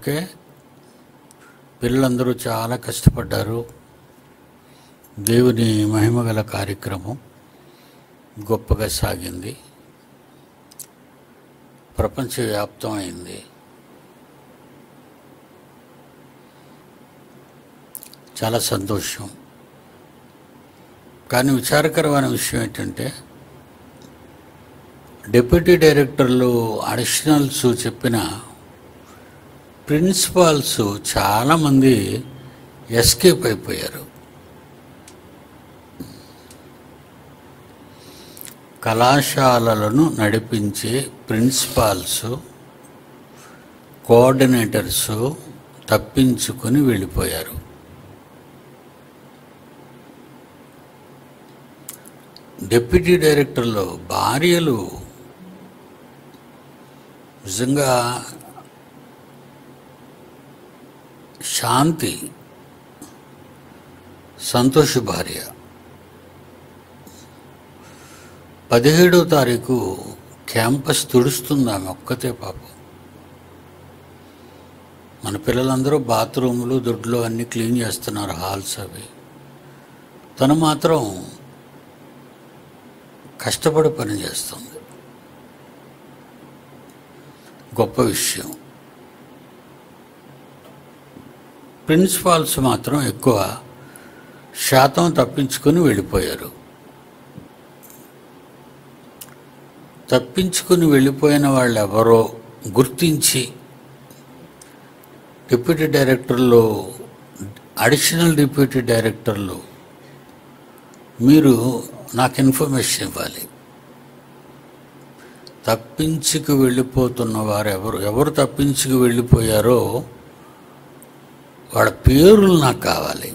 Okay పిల్లలందరూ చాలా కష్టపడ్డారు దేవుని మహిమగల కార్యక్రమం గొప్పగా సాగింది ప్రపంచవ్యాప్తం అయింది చాలా సంతోషం కానీ విచారకరమైన విషయం ఏంటంటే డిప్యూటీ డైరెక్టర్లు అడిషనల్స్ చెప్పిన ప్రిన్సిపాల్స్ చాలామంది ఎస్కేప్ అయిపోయారు కళాశాలలను నడిపించే ప్రిన్సిపాల్స్ కోఆర్డినేటర్స్ తప్పించుకొని వెళ్ళిపోయారు డిప్యూటీ డైరెక్టర్లు భార్యలు నిజంగా శాంతి సంతోష్ భార్య పదిహేడో తారీఖు క్యాంపస్ తుడుస్తుంది ఆమె ఒక్కతే పాపం మన పిల్లలందరూ బాత్రూములు దొడ్లు అన్నీ క్లీన్ చేస్తున్నారు హాల్స్ అవి తను మాత్రం కష్టపడి పని చేస్తుంది గొప్ప విషయం ప్రిన్సిపాల్స్ మాత్రం ఎక్కువ శాతం తప్పించుకొని వెళ్ళిపోయారు తప్పించుకుని వెళ్ళిపోయిన వాళ్ళు ఎవరో గుర్తించి డిప్యూటీ డైరెక్టర్లు అడిషనల్ డిప్యూటీ డైరెక్టర్లు మీరు నాకు ఇన్ఫర్మేషన్ ఇవ్వాలి తప్పించుకు వెళ్ళిపోతున్న వారు ఎవరు ఎవరు తప్పించుకు వెళ్ళిపోయారో వాళ్ళ పేర్లు నాకు కావాలి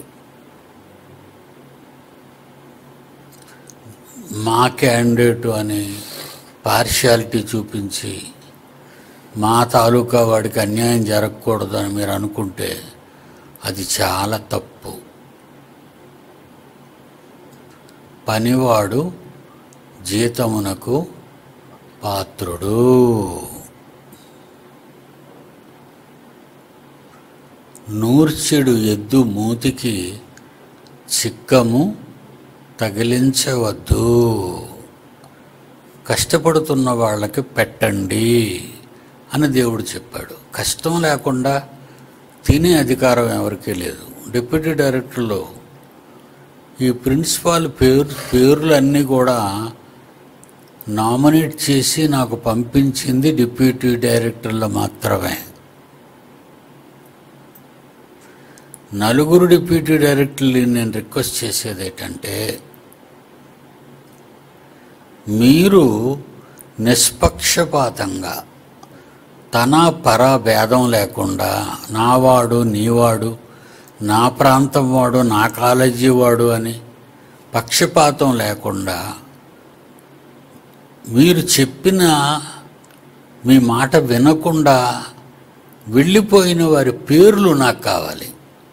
మా క్యాండిడేట్ అని పార్షియాలిటీ చూపించి మా తాలూకా వాడికి అన్యాయం జరగకూడదు అని మీరు అనుకుంటే అది చాలా తప్పు పనివాడు జీతమునకు పాత్రుడు నూర్చెడు ఎద్దు మూతికి చిక్కము తగిలించవద్దు కష్టపడుతున్న వాళ్ళకి పెట్టండి అని దేవుడు చెప్పాడు కష్టం లేకుండా తినే అధికారం ఎవరికీ లేదు డిప్యూటీ డైరెక్టర్లో ఈ ప్రిన్సిపాల్ పేరు పేర్లన్నీ కూడా నామినేట్ చేసి నాకు పంపించింది డిప్యూటీ డైరెక్టర్లు మాత్రమే నలుగురు డిప్యూటీ డైరెక్టర్లు నేను రిక్వెస్ట్ చేసేది ఏంటంటే మీరు నిష్పక్షపాతంగా తన పర భేదం లేకుండా నావాడు నీవాడు నా ప్రాంతం వాడు నా కాలేజీ వాడు అని పక్షపాతం లేకుండా మీరు చెప్పిన మీ మాట వినకుండా వెళ్ళిపోయిన వారి పేర్లు నాకు కావాలి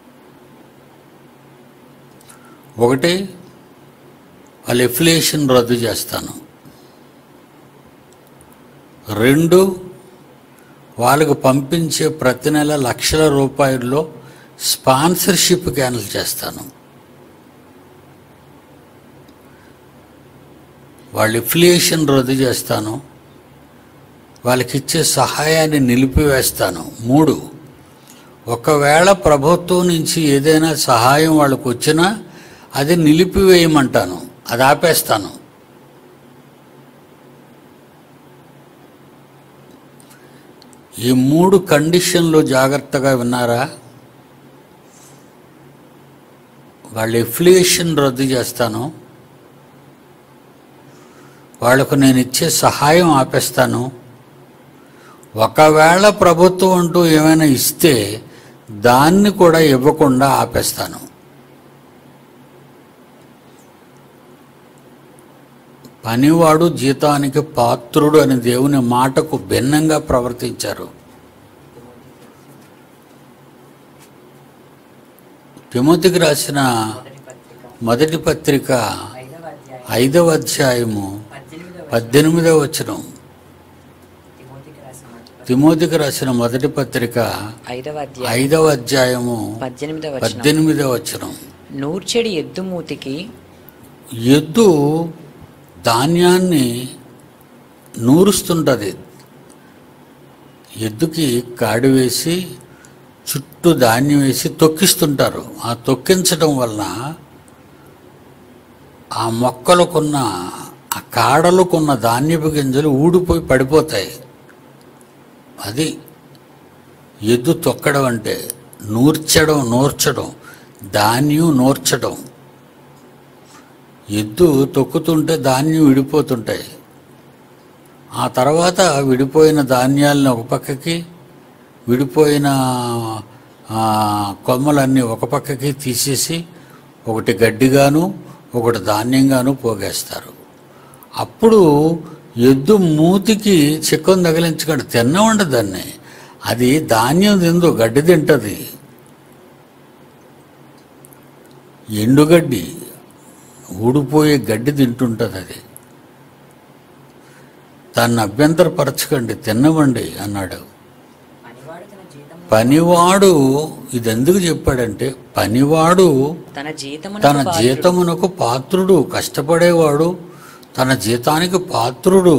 ఒకటి వాళ్ళ ఎఫిలియేషన్ రద్దు చేస్తాను రెండు వాళ్ళకు పంపించే ప్రతి నెల లక్షల రూపాయల్లో స్పాన్సర్షిప్ క్యాన్సిల్ చేస్తాను వాళ్ళ ఎఫిలియేషన్ రద్దు చేస్తాను వాళ్ళకి ఇచ్చే సహాయాన్ని నిలిపివేస్తాను మూడు ఒకవేళ ప్రభుత్వం నుంచి ఏదైనా సహాయం వాళ్ళకు వచ్చినా అది నిలిపివేయమంటాను అది ఆపేస్తాను ఈ మూడు కండిషన్లు జాగ్రత్తగా విన్నారా వాళ్ళ ఎఫిలియేషన్ రద్దు చేస్తాను వాళ్లకు నేను ఇచ్చే సహాయం ఆపేస్తాను ఒకవేళ ప్రభుత్వం అంటూ ఏమైనా ఇస్తే దాన్ని కూడా ఇవ్వకుండా ఆపేస్తాను పనివాడు జీతానికి పాత్రుడు అని దేవుని మాటకు భిన్నంగా ప్రవర్తించారు తిమోతికి రాసిన మొదటి పత్రిక మొదటి పత్రిక ఐదవ అధ్యాయం ఐదవ అధ్యాయము పద్దెనిమిదవ పద్దెనిమిదవ వచనం తిమోతికి రాసిన మొదటి పత్రిక తిమోతికి రాసిన మొదటి పత్రిక ఐదవ అధ్యాయం ఐదవ అధ్యాయము పద్దెనిమిదవ వచనం పద్దెనిమిదవ వచనం నూర్చెడి ఎద్దు మూతికి ఎద్దు ధాన్యాన్ని నూరుస్తుంటుంది ఎద్దుకి కాడి వేసి చుట్టూ ధాన్యం వేసి తొక్కిస్తుంటారు ఆ తొక్కించడం వలన ఆ మొక్కలకున్న ఆ కాడలకున్న ధాన్యపు గింజలు ఊడిపోయి పడిపోతాయి అది ఎద్దు తొక్కడం అంటే నూర్చడం నూర్చడం ధాన్యం నూర్చడం ఎద్దు తొక్కుతుంటే ధాన్యం విడిపోతుంటాయి ఆ తర్వాత విడిపోయిన ధాన్యాలను ఒక పక్కకి విడిపోయిన ఆ, కొమ్మలన్నీ ఒక పక్కకి తీసేసి ఒకటి గడ్డిగాను ఒకటి ధాన్యంగాను పోగేస్తారు అప్పుడు ఎద్దు మూతికి చిక్కం తగిలించకండి తిన్నవండి దాన్ని అది ధాన్యం తిందు గడ్డి తింటది ఎండుగడ్డి ఊడిపోయే గడ్డి తింటుంటుంది అది దాన్ని అభ్యంతరపరచకండి తిన్నవండి అన్నాడు పనివాడు ఇది ఎందుకు చెప్పాడంటే పనివాడు తన జీతమునకు తన పాత్రుడు. జీతమునకు పాత్రుడు కష్టపడేవాడు తన జీతానికి పాత్రుడు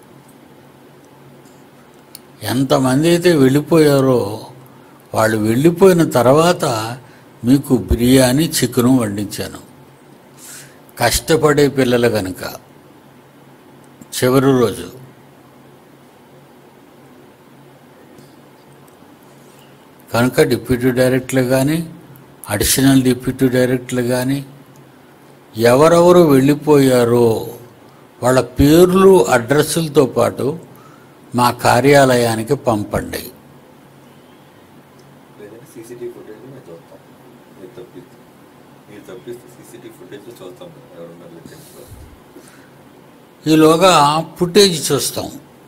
ఎంతమంది అయితే వెళ్ళిపోయారో వాళ్ళు వెళ్ళిపోయిన తర్వాత మీకు బిర్యానీ చికెను వండించాను కష్టపడే పిల్లలు కనుక చివరి రోజు కనుక డిప్యూటీ డైరెక్టర్లు కానీ అడిషనల్ డిప్యూటీ డైరెక్టర్లు కానీ ఎవరెవరు వెళ్ళిపోయారో వాళ్ళ పేర్లు అడ్రస్సులతో పాటు మా కార్యాలయానికి పంపండి లేదంటే సీసీటీవీ ఫుటేజ్ మేము చూస్తాం మీరు తప్పిస్తే మీరు తప్పిస్తే సీసీటీవీ ఫుటేజ్ చూస్తాం ఎవరున్నారు లెక్కలో ఈలోగా ఫుటేజ్ చూస్తాం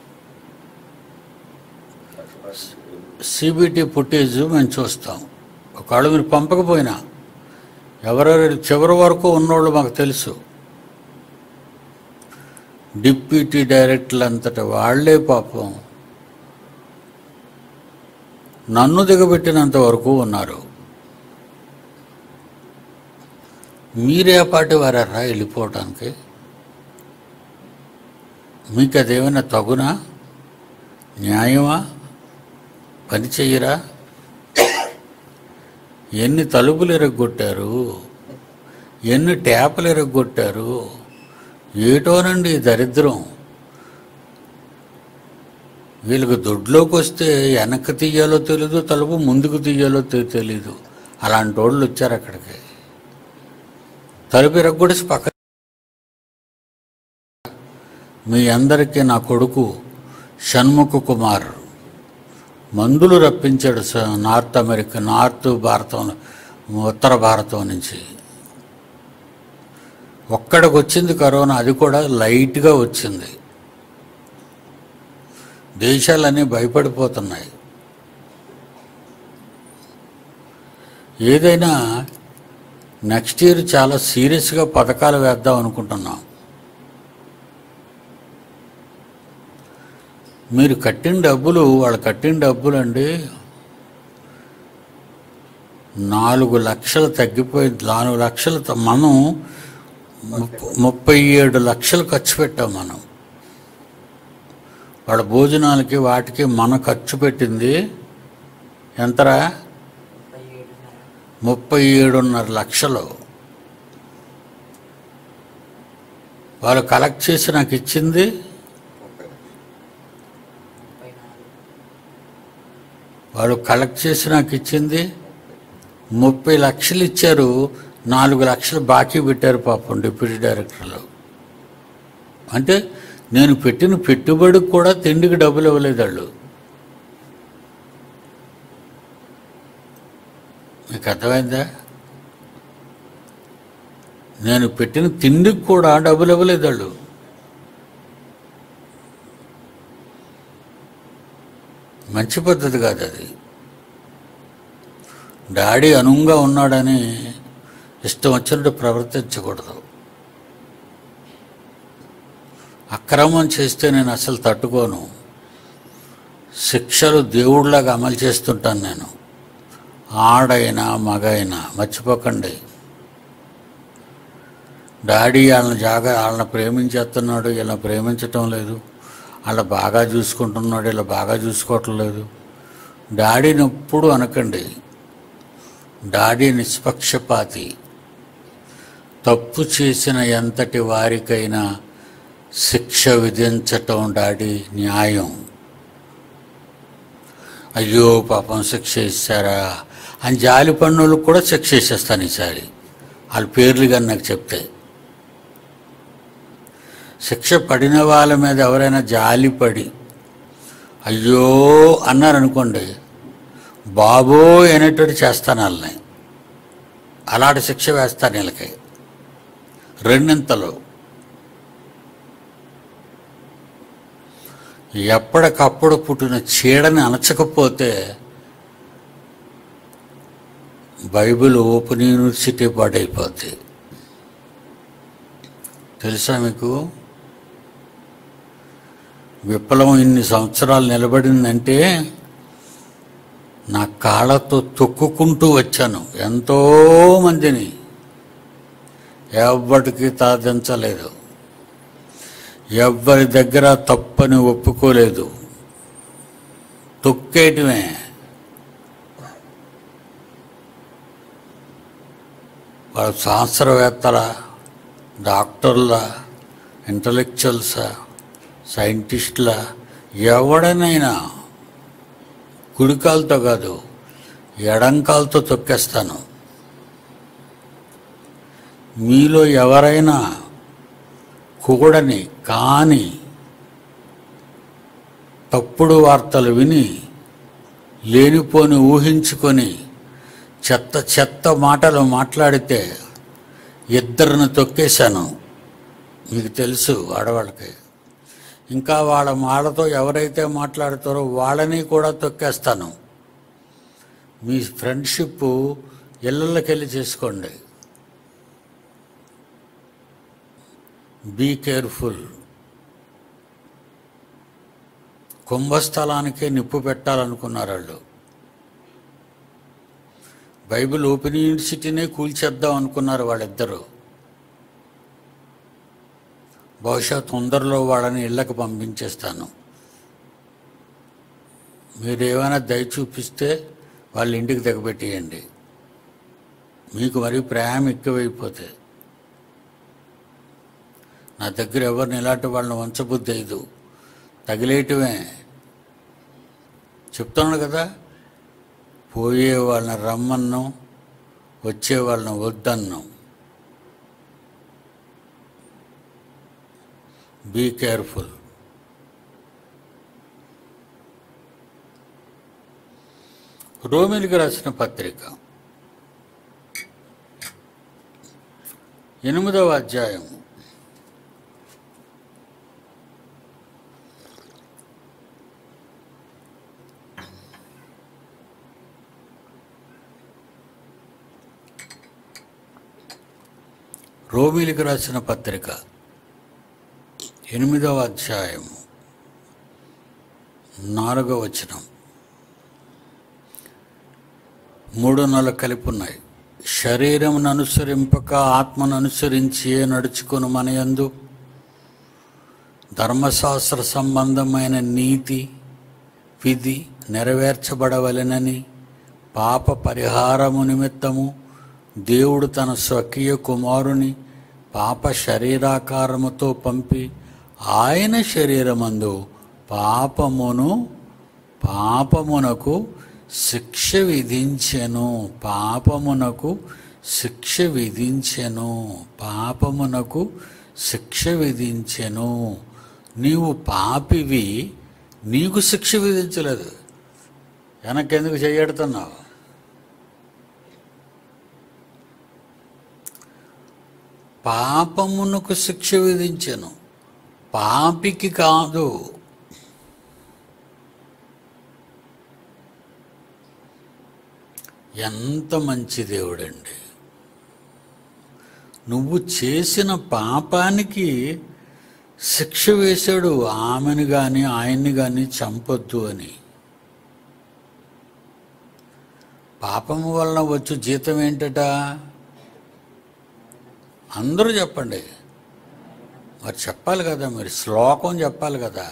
సిబిటి ఫుటేజ్ మేము చూస్తాం ఒకవేళ మీరు పంపకపోయినా ఎవరెవరు చివరి వరకు ఉన్నోళ్ళు మాకు తెలుసు డిప్యూటీ డైరెక్టర్లు అంతటా వాళ్ళే పాపం నన్ను దిగబెట్టినంత వరకు ఉన్నారు మీరే పాటి వారారా వెళ్ళిపోవటానికి మీకు అదేమైనా తగునా న్యాయమా పని చెయ్యరా ఎన్ని తలుపులు ఎరగొట్టారు ఎన్ని ట్యాపులు ఎరగొట్టారు ఏటోనండి ఈ దరిద్రం వీళ్ళకి దొడ్లోకి వస్తే వెనక్కి తీయాలో తెలీదు తలుపు ముందుకు తీయాలో తె- తెలీదు అలాంటి వాళ్ళు వచ్చారు అక్కడికి తలుపు ఎరగొడిసి పక్క మీ అందరికీ నా కొడుకు షణ్ముఖ కుమార్ మందులు రప్పించాడు స- నార్త్ అమెరికా నార్త్ భారతం ఉత్తర భారతం నుంచి ఒక్కడికి వచ్చింది కరోనా అది కూడా లైట్గా వచ్చింది దేశాలన్నీ భయపడిపోతున్నాయి ఏదైనా నెక్స్ట్ ఇయర్ చాలా సీరియస్గా పథకాలు వేద్దాం అనుకుంటున్నాం మీరు కట్టిన డబ్బులు వాళ్ళు కట్టిన డబ్బులు అండి నాలుగు లక్షలు తగ్గిపోయి నాలుగు లక్షలు త- మనం ముప్ప- ముప్పై ఏడు లక్షలు ఖర్చు పెట్టాం మనం వాళ్ళ భోజనాలకి వాటికి మన ఖర్చు పెట్టింది ఎంతరా ముప్పై ఏడున్నర లక్షలు వాళ్ళు కలెక్ట్ చేసి నాకు ఇచ్చింది వాళ్ళు కలెక్ట్ చేసి నాకు ఇచ్చింది ముప్పై లక్షలు ఇచ్చారు నాలుగు లక్షలు బాకీ పెట్టారు పాపం డిప్యూటీ డైరెక్టర్లు అంటే నేను పెట్టిన పెట్టుబడికి కూడా తిండికి డబ్బులు ఇవ్వలేదు వాళ్ళు మీకు అర్థమైందా నేను పెట్టిన తిండికి కూడా డబ్బులు ఇవ్వలేదు వాళ్ళు మంచి పద్ధతి కాదు అది డాడీ అనువుగా ఉన్నాడని ఇష్టం వచ్చినట్టు ప్రవర్తించకూడదు అక్రమం చేస్తే నేను అసలు తట్టుకోను శిక్షలు దేవుడిలాగా అమలు చేస్తుంటాను నేను ఆడైనా మగైనా మర్చిపోకండి డాడీ వాళ్ళని జాగా వాళ్ళని ప్రేమించేస్తున్నాడు ఇలా ప్రేమించటం లేదు వాళ్ళ బాగా చూసుకుంటున్నాడు ఇలా బాగా చూసుకోవటం లేదు డాడీని ఎప్పుడు అనకండి డాడీ నిష్పక్షపాతి తప్పు చేసిన ఎంతటి వారికైనా శిక్ష విధించటం డాడీ న్యాయం అయ్యో పాపం శిక్ష ఇస్తారా అని జాలి పన్నులకు కూడా శిక్ష ఇచ్చేస్తాను ఈసారి వాళ్ళ పేర్లు కానీ నాకు చెప్తే శిక్ష పడిన వాళ్ళ మీద ఎవరైనా జాలి పడి అయ్యో అన్నారనుకోండి బాబో అనేటట్టు చేస్తాను వాళ్ళని అలాంటి శిక్ష వేస్తాను వీళ్ళకి రెండింతలు ఎప్పటికప్పుడు పుట్టిన చీడని అణచకపోతే బైబిల్ ఓపెన్ యూనివర్సిటీ పాడైపోద్ది తెలుసా మీకు విప్లవం ఇన్ని సంవత్సరాలు నిలబడిందంటే నా కాళ్ళతో తొక్కుకుంటూ వచ్చాను ఎంతో మందిని ఎవ్వడికి తాదించలేదు ఎవ్వరి దగ్గర తప్పని ఒప్పుకోలేదు తొక్కేయటమే వాళ్ళ శాస్త్రవేత్తల డాక్టర్ల ఇంటలెక్చువల్సా సైంటిస్టుల ఎవడనైనా కుడికాలతో కాదు ఎడంకాలతో తొక్కేస్తాను మీలో ఎవరైనా కూడని కాని తప్పుడు వార్తలు విని లేనిపోని ఊహించుకొని చెత్త చెత్త మాటలు మాట్లాడితే ఇద్దరిని తొక్కేశాను మీకు తెలుసు ఆడవాళ్ళకి ఇంకా వాళ్ళ మాటతో ఎవరైతే మాట్లాడతారో వాళ్ళని కూడా తొక్కేస్తాను మీ ఫ్రెండ్షిప్ ఇళ్ళకి వెళ్ళి చేసుకోండి బీ కేర్ఫుల్ కుంభస్థలానికే నిప్పు పెట్టాలనుకున్నారు వాళ్ళు బైబిల్ ఓపెన్ యూనివర్సిటీనే కూల్చేద్దాం అనుకున్నారు వాళ్ళిద్దరూ బహుశా తొందరలో వాళ్ళని ఇళ్ళకి పంపించేస్తాను మీరు ఏమైనా దయ చూపిస్తే వాళ్ళ ఇంటికి తెగబెట్టేయండి మీకు మరి ప్రేమ ఎక్కువైపోతే నా దగ్గర ఎవరిని ఇలాంటి వాళ్ళని వంచబుద్ధి అయ్యదు తగిలేయటమే చెప్తున్నాను కదా పోయే వాళ్ళని రమ్మన్నాం వచ్చే వాళ్ళని వద్దన్నాం బీ కేర్ఫుల్ రోమిలికి రాసిన పత్రిక ఎనిమిదవ అధ్యాయం రోమిలికి రాసిన పత్రిక ఎనిమిదవ అధ్యాయం నాలుగవ వచనం మూడు నాలుగు కలిపి ఉన్నాయి శరీరమును అనుసరింపక ఆత్మను అనుసరించి నడుచుకుని మనయందు ధర్మశాస్త్ర సంబంధమైన నీతి విధి నెరవేర్చబడవలెనని పాప పరిహారము నిమిత్తము దేవుడు తన స్వకీయ కుమారుని పాప శరీరాకారముతో పంపి ఆయన శరీరమందు పాపమును పాపమునకు శిక్ష విధించెను పాపమునకు శిక్ష విధించెను పాపమునకు శిక్ష విధించెను నీవు పాపివి నీకు శిక్ష విధించలేదు వెనకెందుకు చెయ్యడుతున్నావు పాపమునకు శిక్ష విధించెను పాపికి కాదు ఎంత మంచి దేవుడండి నువ్వు చేసిన పాపానికి శిక్ష వేశాడు ఆమెను కానీ ఆయన్ని కానీ చంపొద్దు అని పాపము వలన వచ్చు జీతం ఏంటట అందరూ చెప్పండి మరి చెప్పాలి కదా మరి శ్లోకం చెప్పాలి కదా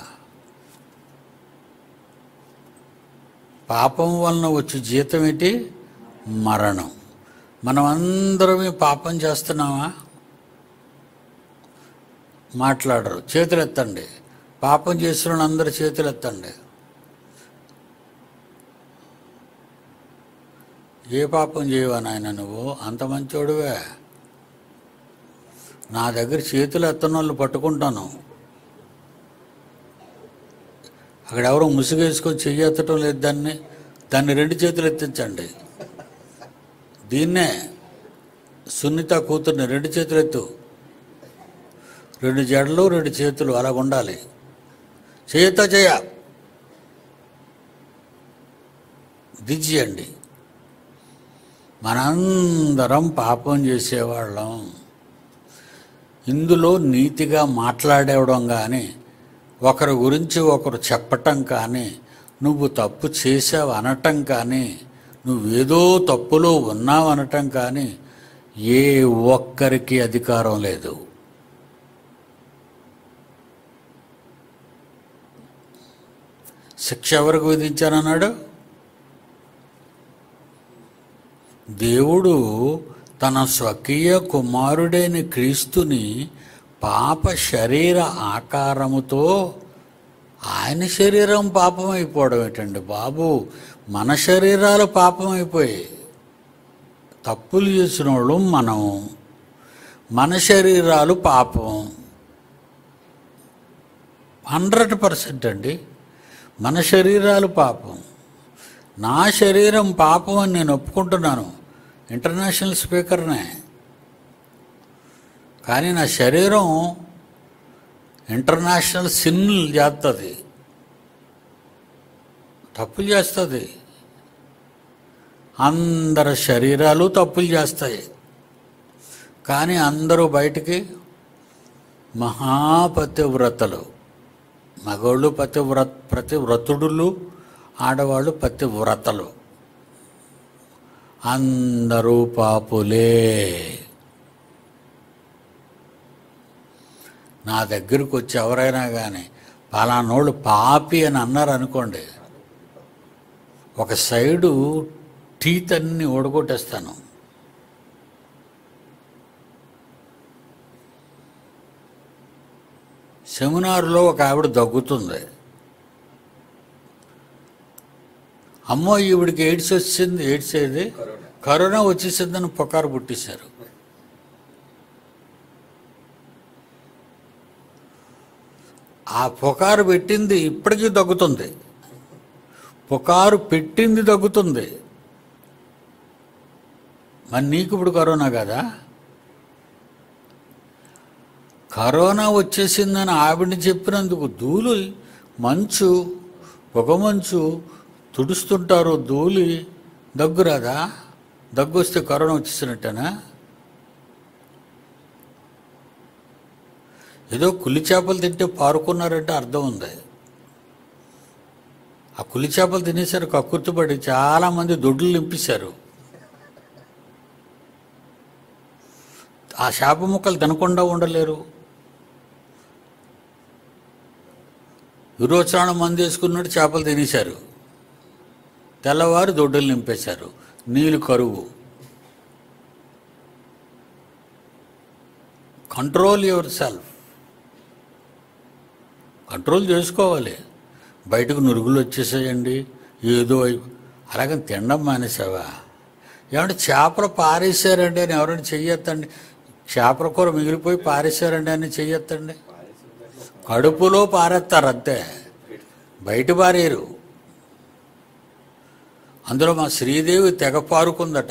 పాపం వలన వచ్చే జీతం ఏంటి మరణం మనం అందరమే పాపం చేస్తున్నామా మాట్లాడరు చేతులు ఎత్తండి పాపం చేసిన అందరు చేతులు ఎత్తండి ఏ పాపం చేయవా నాయన నువ్వు అంత మంచోడువే నా దగ్గర చేతులు ఎత్తన వాళ్ళు పట్టుకుంటాను అక్కడ ఎవరో ముసుగేసుకొని చెయ్యి ఎత్తడం లేదు దాన్ని దాన్ని రెండు చేతులు ఎత్తించండి దీన్నే సున్నిత కూతుర్ని రెండు చేతులు ఎత్తు రెండు జడలు రెండు చేతులు అలాగ ఉండాలి చేయతో చేయ దిజ్జియండి మనందరం పాపం చేసేవాళ్ళం ఇందులో నీతిగా మాట్లాడేవడం కానీ ఒకరి గురించి ఒకరు చెప్పటం కానీ నువ్వు తప్పు చేసావు అనటం కానీ నువ్వేదో తప్పులో ఉన్నావు అనటం కానీ ఏ ఒక్కరికి అధికారం లేదు శిక్ష ఎవరికి విధించానన్నాడు దేవుడు తన స్వకీయ కుమారుడైన క్రీస్తుని పాప శరీర ఆకారముతో ఆయన శరీరం పాపమైపోవడం ఏంటండి బాబు మన శరీరాలు పాపమైపోయాయి తప్పులు చేసిన వాళ్ళు మనం మన శరీరాలు పాపం హండ్రెడ్ పర్సెంట్ అండి మన శరీరాలు పాపం నా శరీరం పాపం అని నేను ఒప్పుకుంటున్నాను ఇంటర్నేషనల్ స్పీకర్నే కానీ నా శరీరం ఇంటర్నేషనల్ సిన్నులు చేస్తుంది తప్పులు చేస్తుంది అందరి శరీరాలు తప్పులు చేస్తాయి కానీ అందరూ బయటికి మహాపతివ్రతలు మగవాళ్ళు పతివ్రత ప్రతివ్రతుడులు ఆడవాళ్ళు పతివ్రతలు అందరూ పాపులే నా దగ్గరకు వచ్చి ఎవరైనా కానీ పలానోళ్ళు పాపి అని అన్నారు అనుకోండి ఒక సైడు టీత్ అన్ని ఓడగొట్టేస్తాను సెమినార్లో ఒక ఆవిడ దగ్గుతుంది అమ్మో ఈవిడికి ఎయిడ్స్ వచ్చింది ఎయిడ్స్ ఏది కరోనా కరోనా వచ్చేసిందని పుకారు పుట్టేశారు ఆ పుకారు పెట్టింది ఇప్పటికీ దగ్గుతుంది పుకారు పెట్టింది దగ్గుతుంది మరి నీకు ఇప్పుడు కరోనా కదా కరోనా వచ్చేసిందని ఆవిడని చెప్పినందుకు ధూళి మంచు పొగ మంచు తుడుస్తుంటారు ధూళి దగ్గు రాదా దగ్గు వస్తే కరోనా వచ్చేసినట్టేనా ఏదో కులి చేపలు తింటే పారుకున్నారంటే అర్థం ఉంది ఆ కులి చేపలు తినేశారు కక్కుర్తిపడి చాలామంది దొడ్లు నింపేశారు ఆ చేప ముక్కలు తినకుండా ఉండలేరు విరోచనం మంది వేసుకున్నట్టు చేపలు తినేశారు తెల్లవారు దొడ్డులు నింపేశారు నీళ్ళు కరువు కంట్రోల్ యువర్ సెల్ఫ్ కంట్రోల్ చేసుకోవాలి బయటకు నురుగులు వచ్చేసాయండి ఏదో అయి- అలాగని తినడం మానేసావా ఏమంటే చేపలు పారేశారండి అని ఎవరైనా చెయ్యొద్దండి చేపల కూర మిగిలిపోయి పారేశారండి అని చెయ్యొద్దండి కడుపులో పారేస్తారు అంతే బయట పారేరు అందులో మా శ్రీదేవి తెగ పారుకుందట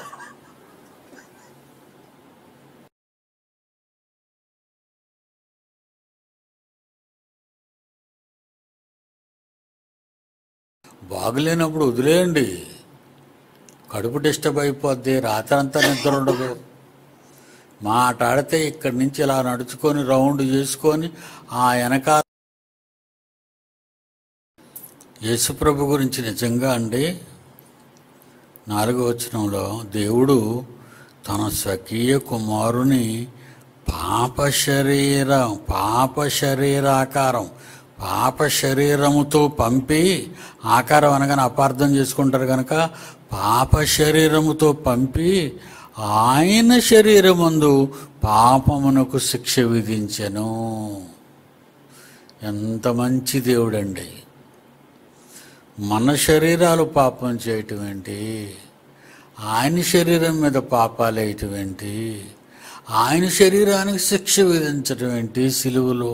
బాగులేనప్పుడు వదిలేయండి కడుపు డిస్టర్బ్ అయిపోద్ది రాత్రంతా నిద్ర ఉండదు మాట్లాడితే ఇక్కడి నుంచి ఇలా నడుచుకొని రౌండ్ చేసుకొని ఆ వెనకాల యేసుప్రభు గురించి నిజంగా అండి నాలుగో వచనంలో దేవుడు తన స్వకీయ కుమారుని పాప శరీరం పాప శరీరాకారం పాప శరీరముతో పంపి ఆకారం అనగానే అపార్థం చేసుకుంటారు కనుక పాప శరీరముతో పంపి ఆయన శరీరమందు పాపమునకు శిక్ష విధించెను ఎంత మంచి దేవుడండి మన శరీరాలు పాపం చేయటం ఏంటి ఆయన శరీరం మీద పాపాలు వేయటం ఏంటి ఆయన శరీరానికి శిక్ష విధించటం ఏంటి సిలువలో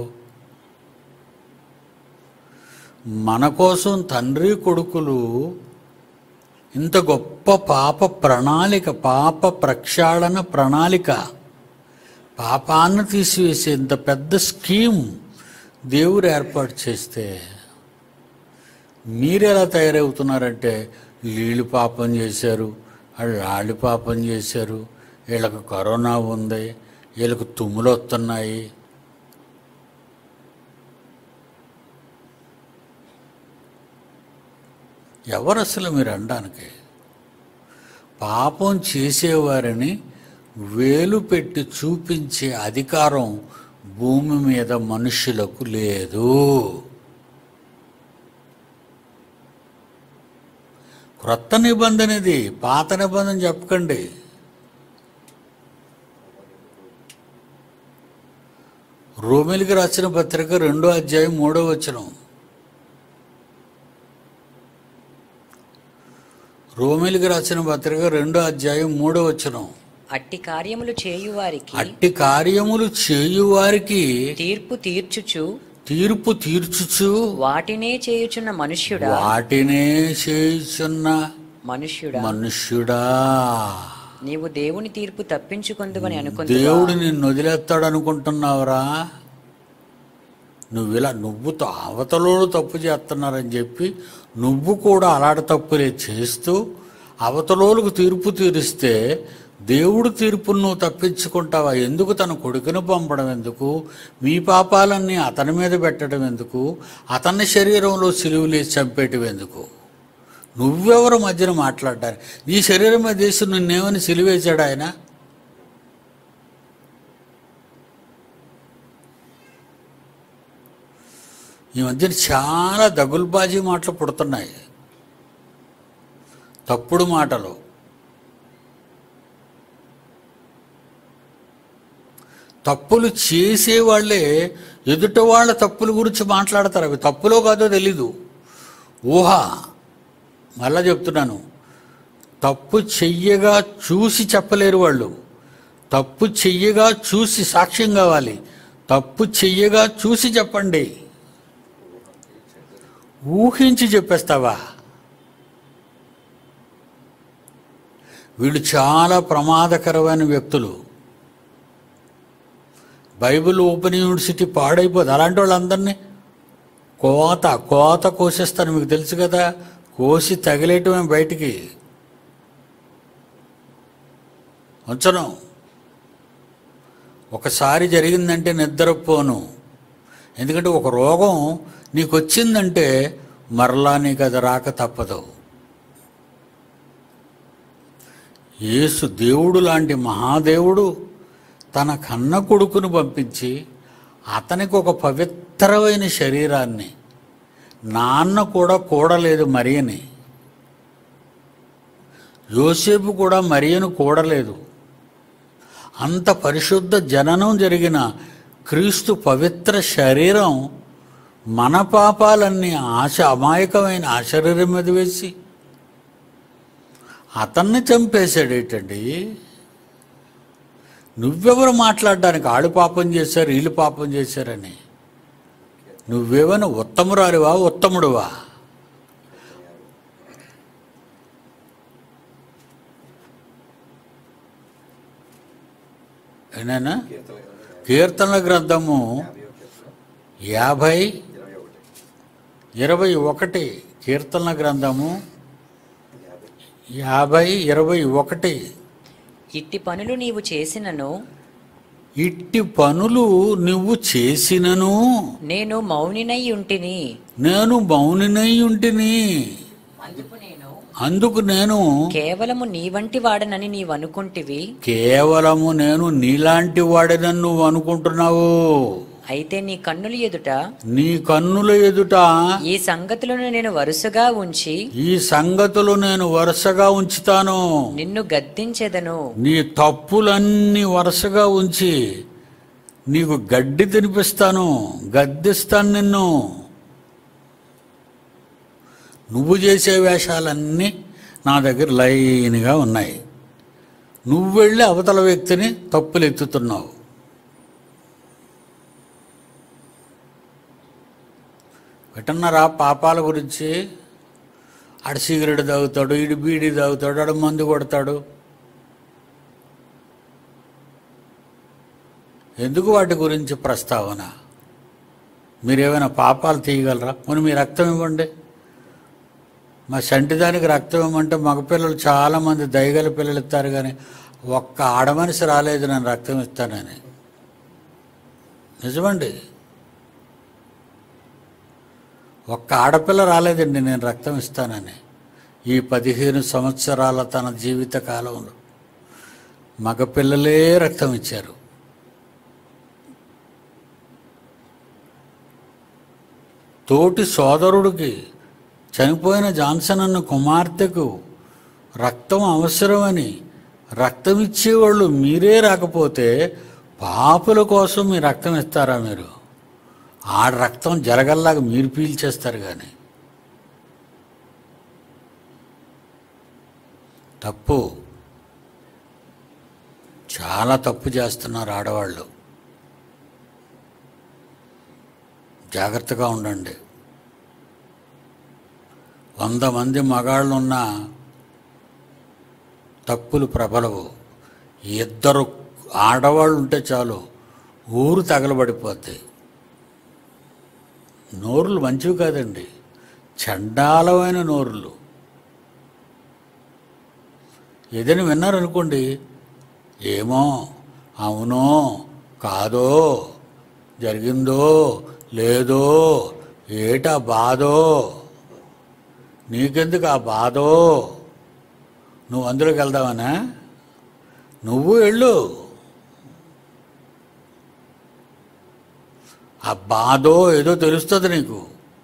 మన కోసం తండ్రి కొడుకులు ఇంత గొప్ప పాప ప్రణాళిక పాప ప్రక్షాళన ప్రణాళిక పాపాన్ని తీసివేసే ఇంత పెద్ద స్కీమ్ దేవుడు ఏర్పాటు చేస్తే మీరు ఎలా తయారవుతున్నారంటే వీళ్ళు పాపం చేశారు వాళ్ళు వాళ్ళు పాపం చేశారు వీళ్ళకు కరోనా ఉంది వీళ్ళకు తుమ్ములు వస్తున్నాయి ఎవరు అసలు మీరు అనడానికి పాపం చేసేవారిని వేలు పెట్టి చూపించే అధికారం భూమి మీద మనుషులకు లేదు క్రొత్త నిబంధన ఇది పాత నిబంధన చెప్పకండి రోమిలికి రాసిన పత్రిక రెండో అధ్యాయం మూడో వచనం రోమిలికి రాసిన పత్రిక రెండో అధ్యాయం మూడో వచనం అట్టి కార్యములు చేయువారికి అట్టి కార్యములు చేయువారికి తీర్పు తీర్చుచు తీర్పు తీర్చుచు వాటినే చేయుచున్న మనుష్యుడా వాటినే చేయుచున్న మనుష్యుడా మనుష్యుడా నీవు దేవుని తీర్పు తప్పించుకుందువని అనుకుంది దేవుడు నిన్ను వదిలేస్తాడు అనుకుంటున్నావురా నువ్వు ఇలా నువ్వు త- అవతలోడు తప్పు చేస్తున్నారని చెప్పి నువ్వు కూడా అలాంటి తప్పులే చేస్తూ అవతలోలకు తీర్పు తీరిస్తే దేవుడు తీర్పును నువ్వు తప్పించుకుంటావా ఎందుకు తన కొడుకును పంపడం ఎందుకు మీ పాపాలన్నీ అతని మీద పెట్టడం ఎందుకు అతని శరీరంలో సిలువులేసి చంపేయటం ఎందుకు నువ్వెవరు మధ్యన మాట్లాడడానికి నీ శరీరం మీద వేసి నిన్నేమని సిలువేశాడు ఆయన ఈ మధ్యన చాలా దగుల్బాజీ మాటలు పుడుతున్నాయి తప్పుడు మాటలు తప్పులు చేసేవాళ్ళే ఎదుట వాళ్ళ తప్పుల గురించి మాట్లాడతారు అవి తప్పులో కాదో తెలీదు ఊహ మళ్ళా చెప్తున్నాను తప్పు చెయ్యగా చూసి చెప్పలేరు వాళ్ళు తప్పు చెయ్యగా చూసి సాక్ష్యం కావాలి తప్పు చెయ్యగా చూసి చెప్పండి ఊహించి చెప్పేస్తావా వీళ్ళు చాలా ప్రమాదకరమైన వ్యక్తులు బైబిల్ ఓపెన్ యూనివర్సిటీ పాడైపోదు అలాంటి వాళ్ళందరినీ కోత కోత కోసేస్తాను మీకు తెలుసు కదా కోసి తగిలేయటమే బయటికి ఉంచను ఒకసారి జరిగిందంటే నిద్రపోను ఎందుకంటే ఒక రోగం నీకు వచ్చిందంటే మరలా నీకు అది రాక తప్పదు యేసు దేవుడు లాంటి మహాదేవుడు తన కన్న కొడుకును పంపించి అతనికి ఒక పవిత్రమైన శరీరాన్ని నాన్న కూడా కూడలేదు మరియని యోసేపు కూడా మరియను కూడలేదు అంత పరిశుద్ధ జననం జరిగిన క్రీస్తు పవిత్ర శరీరం మన పాపాలన్నీ ఆశ అమాయకమైన ఆ శరీరం మీద వేసి అతన్ని చంపేశాడేటండి నువ్వెవరు మాట్లాడడానికి ఆళ్ళు పాపం చేశారు వీళ్ళు పాపం చేశారని నువ్వేమైనా ఉత్తమురాలివా ఉత్తముడువా ఏనానా కీర్తన కీర్తన గ్రంథము యాభై యాభై కీర్తన ఇరవై ఒకటి ఇరవై ఒకటి కీర్తన గ్రంథము యాభై యాభై ఇరవై ఒకటి ఇట్టి పనులు నీవు చేసినను ఇట్టి పనులు నువ్వు చేసినను నేను మౌనినై ఉంటిని నేను మౌనినై ఉంటిని అందుకు నేను అందుకు నేను కేవలము నీ వంటి వాడనని నీవనుకుంటివి కేవలము నేను నీలాంటి వాడినని నువ్వు అనుకుంటున్నావు అయితే నీ కన్నుల ఎదుట నీ కన్నుల ఎదుట ఈ సంగతులను నేను వరుసగా ఉంచి ఈ సంగతులు నేను వరుసగా ఉంచుతాను నిన్ను గద్దించెదను నీ తప్పులన్నీ వరుసగా ఉంచి నీకు గడ్డి తినిపిస్తాను గద్దిస్తాను నిన్ను నువ్వు చేసే వేషాలన్నీ నా దగ్గర లైన్గా ఉన్నాయి నువ్వు వెళ్ళి అవతల వ్యక్తిని తప్పులు ఎత్తుతున్నావు వింటున్నారా పాపాల గురించి ఆడు సిగరెట్ తాగుతాడు ఈడు బీడీ తాగుతాడు ఆడు మందు కొడతాడు ఎందుకు వాటి గురించి ప్రస్తావన మీరేమైనా పాపాలు తీయగలరా మరి మీ రక్తం ఇవ్వండి మా సంటిదానికి రక్తం ఇవ్వమంటే మగపిల్లలు చాలామంది దయగల పిల్లలు ఇస్తారు కానీ ఒక్క ఆడమనిషి రాలేదు నేను రక్తం ఇస్తానని నిజమండి ఒక్క ఆడపిల్ల రాలేదండి నేను రక్తం ఇస్తానని ఈ పదిహేను సంవత్సరాల తన జీవిత కాలంలో మగపిల్లలే రక్తం ఇచ్చారు తోటి సోదరుడికి చనిపోయిన జాన్సన్ అన్న కుమార్తెకు రక్తం అవసరమని రక్తం ఇచ్చేవాళ్ళు మీరే రాకపోతే పాపుల కోసం మీ రక్తం ఇస్తారా మీరు ఆ రక్తం జరగల్లాగా మీరు పీల్చేస్తారు కానీ తప్పు చాలా తప్పు చేస్తున్నారు ఆడవాళ్ళు జాగ్రత్తగా ఉండండి వంద మంది మగాళ్ళు ఉన్న తప్పులు ప్రబలవు ఇద్దరు ఆడవాళ్ళు ఉంటే చాలు ఊరు తగలబడిపోద్ది నోరులు మంచివి కాదండి చండాలమైన నోరులు ఏదైనా విన్నారనుకోండి ఏమో అవునో కాదో జరిగిందో లేదో ఏటా బాధో నీకెందుకు ఆ బాధో నువ్వు అందులోకి వెళ్దావనా నువ్వు వెళ్ళు ఆ బాధో ఏదో తెలుస్తుంది నీకు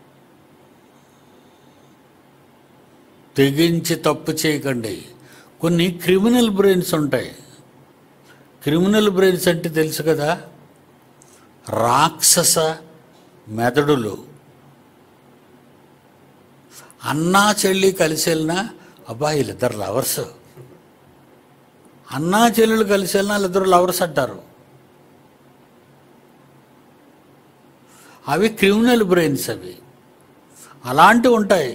తెగించి తప్పు చేయకండి కొన్ని క్రిమినల్ బ్రెయిన్స్ ఉంటాయి క్రిమినల్ బ్రెయిన్స్ అంటే తెలుసు కదా రాక్షస మెదడులు అన్నా చెల్లి కలిసి వెళ్ళినా అబ్బా వీళ్ళిద్దరు లవర్స్ అన్నా చెల్లెలు కలిసి వెళ్ళినా వాళ్ళిద్దరు లవర్స్ అంటారు అవి క్రిమినల్ బ్రెయిన్స్ అవి అలాంటివి ఉంటాయి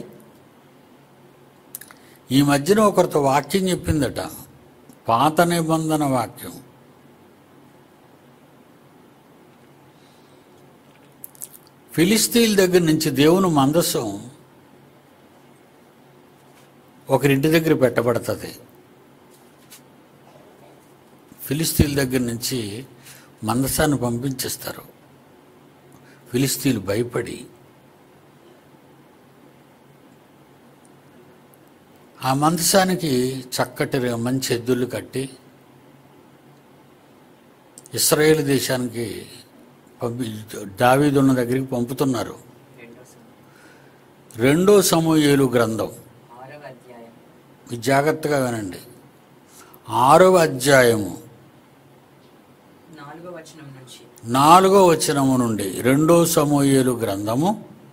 ఈ మధ్యన ఒకరితో వాక్యం చెప్పిందట పాత నిబంధన వాక్యం ఫిలిస్తీన్ దగ్గర నుంచి దేవుని మందసం ఒకరింటి దగ్గర పెట్టబడుతుంది ఫిలిస్తీన్ దగ్గర నుంచి మందసాన్ని పంపించేస్తారు ఫిలిస్తీన్లు భయపడి ఆ మందసానికి చక్కటి రే- మంచి ఎద్దులు కట్టి ఇస్రాయేల్ దేశానికి పంపి దావీదున్న దగ్గరికి పంపుతున్నారు రెండో సమూహేలు గ్రంథం ఇది జాగ్రత్తగా వినండి ఆరవ అధ్యాయము నాలుగో వచనం నుంచి నాలుగో వచనము నుండి రెండో సమూహేలు గ్రంథము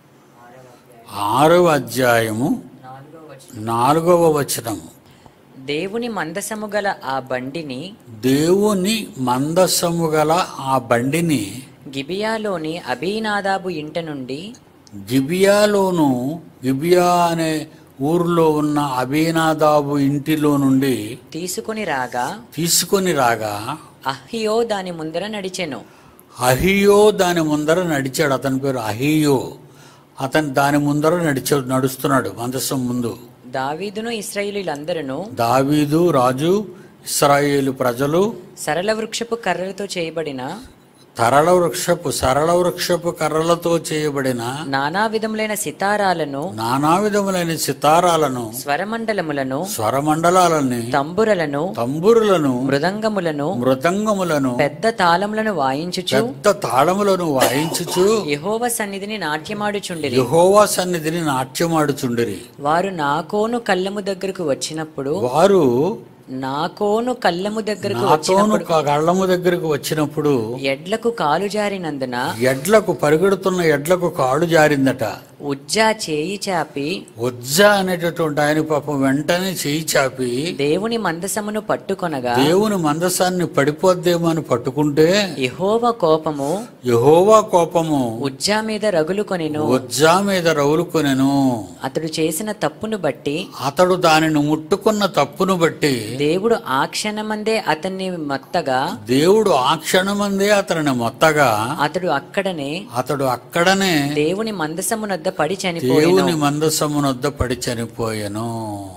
ఆరవ అధ్యాయము నాలుగో వచనం నాలుగవ వచనము దేవుని మందసము గల ఆ బండిని దేవుని మందసము గల ఆ బండిని గిబియాలోని అబీనాదాబు ఇంట నుండి గిబియాలోను గిబియా అనే ఊరిలో ఉన్న అబీనాదాబు ఇంటిలో నుండి తీసుకొని రాగా తీసుకొని రాగా అహ్యో దాని ముందర నడిచెను అహియో దాని ముందర నడిచాడు అతని పేరు అహియో అతను దాని ముందర నడిచ నడుస్తున్నాడు మందసం ముందు దావీదును ఇస్రాయేలీలందరూ దావీదు రాజు ఇస్రాయేలు ప్రజలు సరళ వృక్షపు కర్రలతో చేయబడిన తరళ వృక్షపు సరళ వృక్షపు కర్రలతో చేయబడిన నానా విధములైన సితారాలను నానా విధములైన సితారాలను స్వరమండలములను స్వరమండలాలని తంబురలను తంబురులను మృదంగములను మృదంగములను పెద్ద తాళములను వాయించుచు పెద్ద తాళములను వాయించుచు యెహోవా సన్నిధిని నాట్యమాడుచుండిరి యెహోవా సన్నిధిని నాట్యమాడుచుండిరి వారు నాకోను కళ్ళము దగ్గరకు వచ్చినప్పుడు వారు నాకోను కళ్ళము దగ్గరకు నాతోను వచ్చినప్పుడు కళ్ళము దగ్గరకు వచ్చినప్పుడు ఎడ్లకు కాలు జారినందున ఎడ్లకు పరిగెడుతున్న ఎడ్లకు కాడు జారిందట ఉజ్జా చేయి చాపి ఉజ్జ అనేటటువంటి ఆయన పాపం వెంటనే చేయి చాపి దేవుని మందసమును పట్టుకొనగా దేవుని మందసాన్ని పడిపోద్దేమో అని పట్టుకుంటే యెహోవా కోపము యెహోవా కోపము ఉజ్జా మీద రగులుకొనెను ఉజ్జా మీద రౌలుకొనెను అతడు చేసిన తప్పును బట్టి అతడు దానిని ముట్టుకున్న తప్పును బట్టి దేవుడు ఆ క్షణమందే అతన్ని మొత్తగా దేవుడు ఆ క్షణమందే అతనిని మొత్తగా అతడు అక్కడనే అతడు అక్కడనే దేవుని మందసమునొద్ద పడి చనిపోయెను దేవుని మందసమునొద్ద పడి చనిపోయెను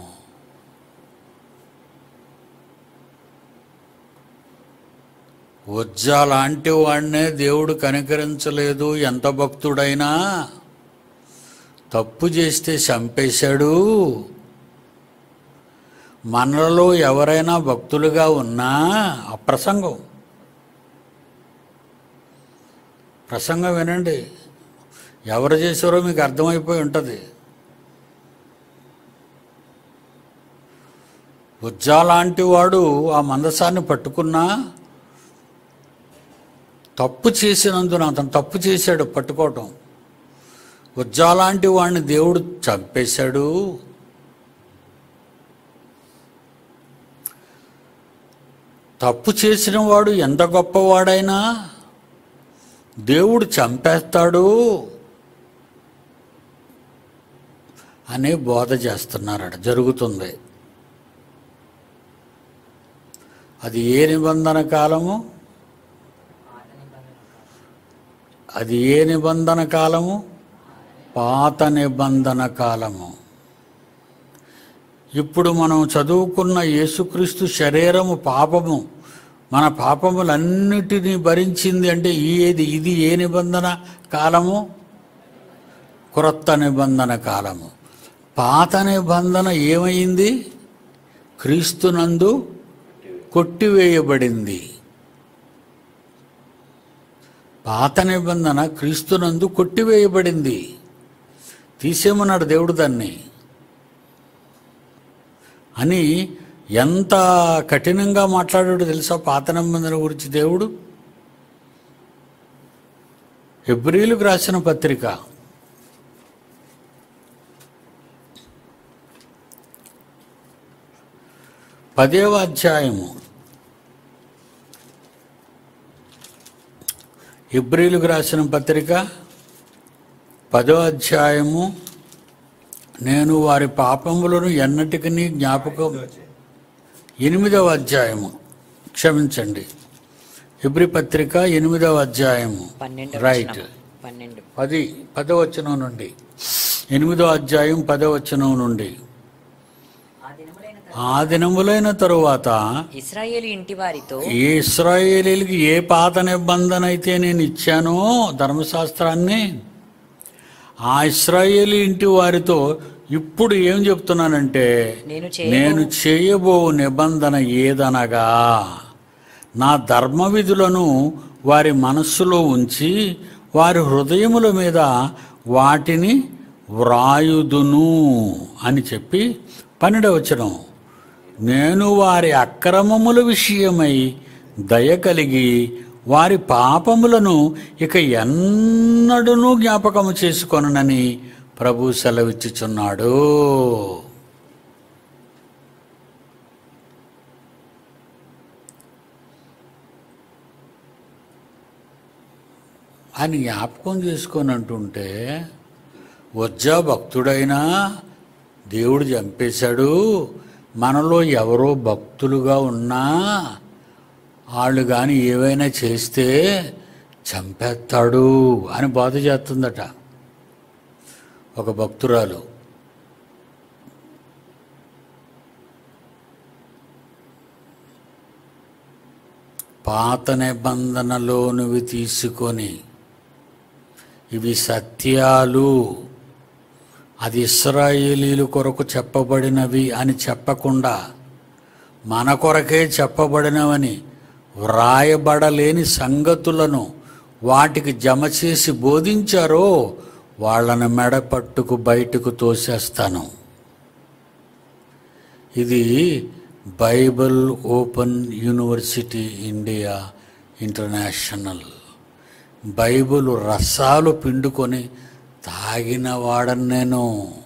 ఉజ్జా లాంటి వాడినే దేవుడు కనికరించలేదు ఎంత భక్తుడైనా తప్పు చేస్తే చంపేశాడు మనలో ఎవరైనా భక్తులుగా ఉన్నా అప్రసంగం ప్రసంగం వినండి ఎవరు చేశారో మీకు అర్థమైపోయి ఉంటుంది ఉజ్జా లాంటి వాడు ఆ మందసాన్ని పట్టుకున్నా తప్పు చేసినందున అతను తప్పు చేశాడు పట్టుకోవటం ఉజ్జా లాంటి వాడిని దేవుడు చంపేశాడు తప్పు చేసిన వాడు ఎంత గొప్పవాడైనా దేవుడు చంపేస్తాడు అనే బోధ చేస్తున్నారట జరుగుతుంది అది ఏ నిబంధన కాలము అది ఏ నిబంధన కాలము పాత నిబంధన కాలము ఇప్పుడు మనం చదువుకున్న యేసుక్రీస్తు శరీరము పాపము మన పాపములన్నిటినీ భరించింది అంటే ఈ ఏది ఇది ఏ నిబంధన కాలము క్రొత్త నిబంధన కాలము పాత నిబంధన ఏమైంది క్రీస్తునందు కొట్టివేయబడింది పాత నిబంధన క్రీస్తునందు కొట్టివేయబడింది తీసేమన్నాడు దేవుడు దాన్ని అని ఎంత కఠినంగా మాట్లాడాడు తెలుసా పాత నిబంధన గురించి దేవుడు హెబ్రిలకు రాసిన పత్రిక పదేవ అధ్యాయము హెబ్రిలకు రాసిన పత్రిక పదో అధ్యాయము నేను వారి పాపములను ఎన్నటికీ జ్ఞాపకం ఎనిమిదవ అధ్యాయము క్షమించండి హెబ్రి పత్రిక ఎనిమిదవ అధ్యాయము పన్నెండు రైట్ పన్నెండు పది పదవచనం నుండి ఎనిమిదో అధ్యాయం పదవచనం నుండి ఆ దినములైన తరువాత ఇస్రాయేలు ఇంటి వారితో ఈ ఇస్రాయేలీలకి ఏ పాత నిబంధన అయితే నేను ఇచ్చానో ధర్మశాస్త్రాన్ని ఆ ఇస్రాయేలీ ఇంటి వారితో ఇప్పుడు ఏం చెప్తున్నానంటే నేను నేను చేయబో నిబంధన ఏదనగా నా ధర్మ విధులను వారి మనస్సులో ఉంచి వారి హృదయముల మీద వాటిని వ్రాయుదును అని చెప్పి పన్నెండవచనం నేను వారి అక్రమముల విషయమై దయ కలిగి వారి పాపములను ఇక ఎన్నడూనూ జ్ఞాపకము చేసుకొనని ప్రభు సెలవిచ్చుచున్నాడు ఆయన జ్ఞాపకం చేసుకొని అంటుంటే వజ్జా భక్తుడైనా దేవుడు చంపేశాడు మనలో ఎవరో భక్తులుగా ఉన్నా వాళ్ళు కానీ ఏవైనా చేస్తే చంపేస్తాడు అని బాధ చేస్తుందట ఒక భక్తురాలు పాత నిబంధనలోనివి తీసుకొని ఇవి సత్యాలు అది ఇస్రాయేలీలు కొరకు చెప్పబడినవి అని చెప్పకుండా మన కొరకే చెప్పబడినవని వ్రాయబడలేని సంగతులను వాటికి జమ చేసి బోధించారో వాళ్ళని మెడ పట్టుకు బయటకు తోసేస్తాను ఇది Bible open university India international Bible రసాలు పిండుకొని తాగిన వాడని నేను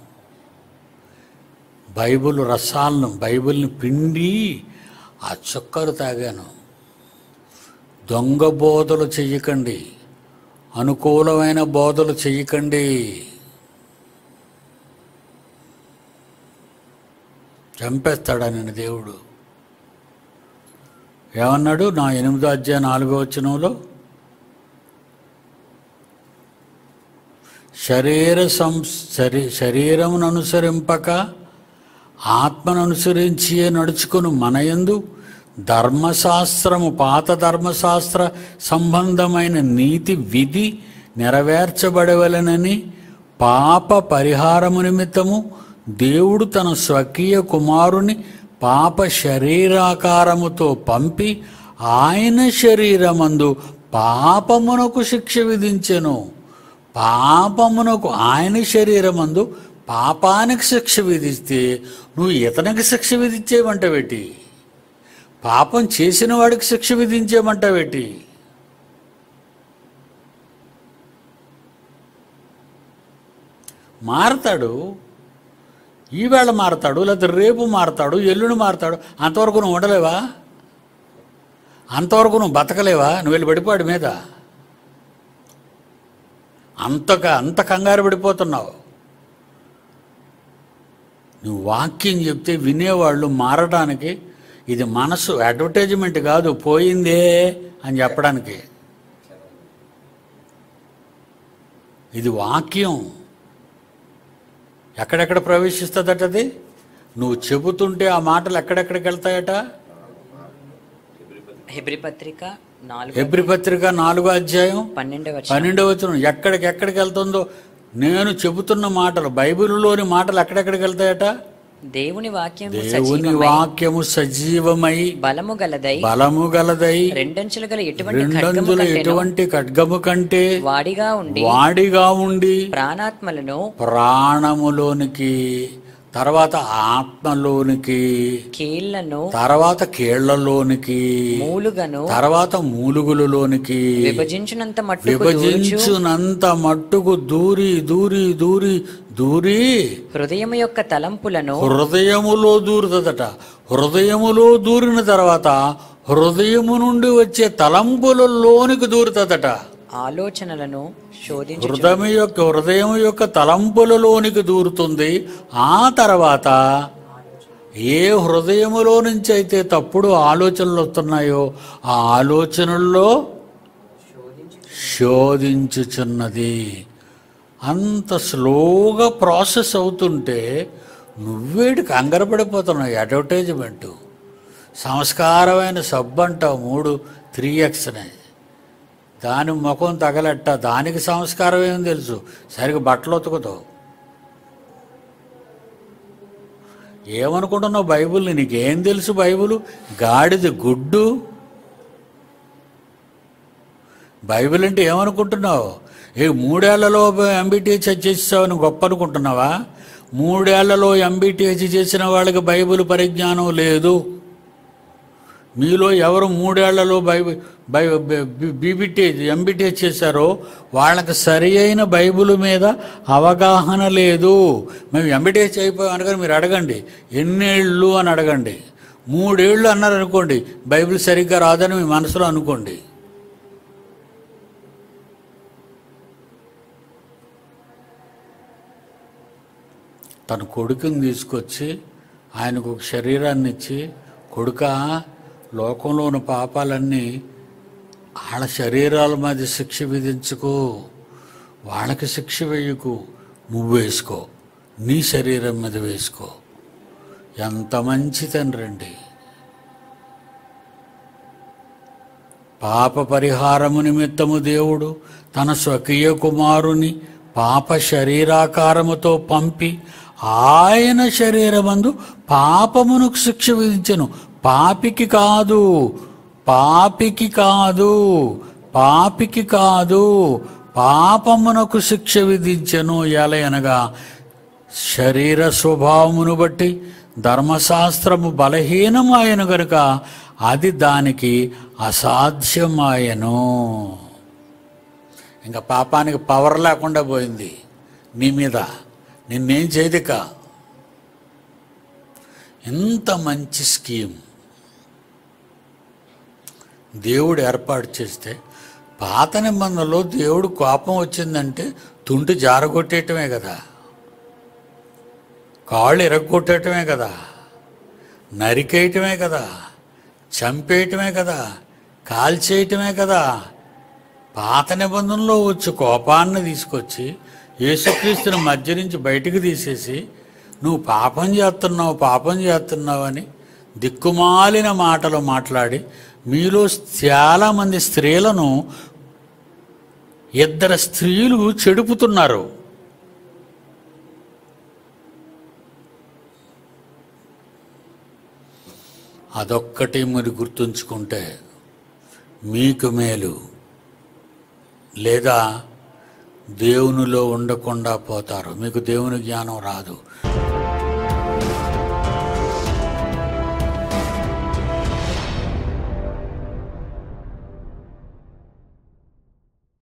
బైబిల్ రసాలను బైబిల్ని పిండి ఆ చుక్కలు తాగాను దొంగ బోధలు చెయ్యకండి అనుకూలమైన బోధలు చెయ్యకండి చంపేస్తాడా నేను దేవుడు ఏమన్నాడు నా ఎనిమిదో అధ్యాయ నాలుగో వచనంలో శరీర సం శరీ శరీరమును అనుసరింపక ఆత్మను అనుసరించి నడుచుకుని మనయందు ధర్మశాస్త్రము పాత ధర్మశాస్త్ర సంబంధమైన నీతి విధి నెరవేర్చబడవలనని పాప పరిహారము నిమిత్తము దేవుడు తన స్వకీయ కుమారుని పాప శరీరాకారముతో పంపి ఆయన శరీరమందు పాపమునకు శిక్ష విధించెను పాపమునకు ఆయన శరీరమందు పాపానికి శిక్ష విధిస్తే నువ్వు ఇతనికి శిక్ష విధించేమంటవేటి పాపం చేసిన వాడికి శిక్ష విధించేమంటవేటి మారతాడు ఈవేళ మారతాడు లేకపోతే రేపు మారతాడు ఎల్లుండి మారతాడు అంతవరకు నువ్వు ఉండలేవా అంతవరకు నువ్వు బతకలేవా నువ్వు వెళ్ళి పడిపోయాడు మీద అంతగా అంత కంగారు పడిపోతున్నావు నువ్వు వాక్యం చెప్తే వినేవాళ్ళు మారడానికి ఇది మనసు అడ్వర్టైజ్మెంట్ కాదు పోయిందే అని చెప్పడానికి ఇది వాక్యం ఎక్కడెక్కడ ప్రవేశిస్తుందట అది నువ్వు చెబుతుంటే ఆ మాటలు ఎక్కడెక్కడికి వెళ్తాయట హెబ్రి పత్రిక నాలుగు ఎబ్రి పత్రిక నాలుగో అధ్యాయం పన్నెండవ వచనం. పన్నెండవ వచనం ఎక్కడికి ఎక్కడికి వెళ్తుందో నేను చెబుతున్న మాటలు బైబిల్లోని మాటలు ఎక్కడెక్కడికి వెళ్తాయట దేవుని వాక్యం దేవుని వాక్యము సజీవమై బలము గలదై బలము గలదై రెండంచులు గల ఎటువంటి ఖడ్గము రెండందుల కంటెను ఎటువంటి ఖడ్గము కంటే వాడిగా ఉండి వాడిగా ఉండి ప్రాణాత్మలను ప్రాణములోనికి తర్వాత ఆత్మలోనికి కీళ్లను తర్వాత కీళ్లలోనికి మూలుగను తర్వాత మూలుగులలోనికి విభజించినంత మట్టుకు దూర్చు విభజించునంత మట్టుకు దూరి దూరి దూరి దూరి హృదయం యొక్క తలంపులను హృదయములో దూరుతుందట హృదయములో దూరిన తర్వాత హృదయము నుండి వచ్చే తలంపులలోనికి దూరుతుందట ఆలోచనలను శోధించు హృదయం యొక్క హృదయం యొక్క తలంపులలోనికి దూరుతుంది ఆ తర్వాత ఏ హృదయములో నుంచి అయితే తప్పుడు ఆలోచనలు వస్తున్నాయో ఆ ఆలోచనల్లో శోధించుచున్నది అంత స్లోగా ప్రాసెస్ అవుతుంటే నువ్వేటి కంగారపడిపోతున్నావు అడ్వర్టైజ్మెంట్ సంస్కారమైన సబ్బు అంటావు మూడు త్రీ ఎక్స్నే దాని ముఖం తగలట్ట దానికి సంస్కారం ఏం తెలుసు సరిగ్గా బట్టలు ఉతుకుతావు ఏమనుకుంటున్నావు బైబుల్ని నీకేం తెలుసు బైబుల్ గాడిద గుడ్డు బైబిల్ అంటే ఏమనుకుంటున్నావు ఏ మూడేళ్లలో ఎంబీటీహెచ్ చేసావని గొప్ప అనుకుంటున్నావా మూడేళ్లలో ఎంబీటీహెచ్ చేసిన వాళ్ళకి బైబిల్ పరిజ్ఞానం లేదు మీలో ఎవరు మూడేళ్లలో బైబిల్ బై బీబీటీ ఎంబీటీహెచ్ చేశారో వాళ్ళకి సరి అయిన బైబిల్ మీద అవగాహన లేదు మేము ఎంబీటీహెచ్ అయిపోయాం అనగానే మీరు అడగండి ఎన్నేళ్ళు అని అడగండి మూడేళ్ళు అన్నారు అనుకోండి బైబిల్ సరిగ్గా రాదని మీ మనసులో అనుకోండి తన కొడుకుని తీసుకొచ్చి ఆయనకు ఒక శరీరాన్ని ఇచ్చి కొడుక లోకంలో ఉన్న పాపాలన్నీ వాళ్ళ శరీరాల మీద శిక్ష విధించుకో వాళ్ళకి శిక్ష వేయకు నువ్వు వేసుకో నీ శరీరం మీద వేసుకో ఎంత మంచి తండ్రి అండి పాప పరిహారము నిమిత్తము దేవుడు తన స్వకీయ కుమారుని పాప శరీరాకారముతో పంపి ఆయన శరీరమందు పాపమునకు శిక్ష విధించెను పాపికి కాదు పాపికి కాదు పాపికి కాదు పాపమునకు శిక్ష విధించెను ఎలా అనగా శరీర స్వభావమును బట్టి ధర్మశాస్త్రము బలహీనమాయను గనుక అది దానికి అసాధ్యమాయను ఇంకా పాపానికి పవర్ లేకుండా పోయింది నీ మీద నిన్నేం చేయదిక ఎంత మంచి స్కీమ్ దేవుడు ఏర్పాటు చేస్తే పాత నిబంధనలో దేవుడు కోపం వచ్చిందంటే తుంటి జారగొట్టేయటమే కదా కాళ్ళు ఇరగొట్టేయటమే కదా నరికేయటమే కదా చంపేయటమే కదా కాల్చేయటమే కదా పాత నిబంధనలో వచ్చి కోపాన్ని తీసుకొచ్చి యేసుక్రీస్తుని మధ్య నుంచి బయటికి తీసేసి నువ్వు పాపం చేస్తున్నావు పాపం చేస్తున్నావు అని దిక్కుమాలిన మాటలు మాట్లాడి మీలో చాలామంది స్త్రీలను ఇద్దరు స్త్రీలు చెడుపుతున్నారు అదొక్కటి మీరు గుర్తుంచుకుంటే మీకు మేలు లేదా దేవునిలో ఉండకుండా పోతారు మీకు దేవుని జ్ఞానం రాదు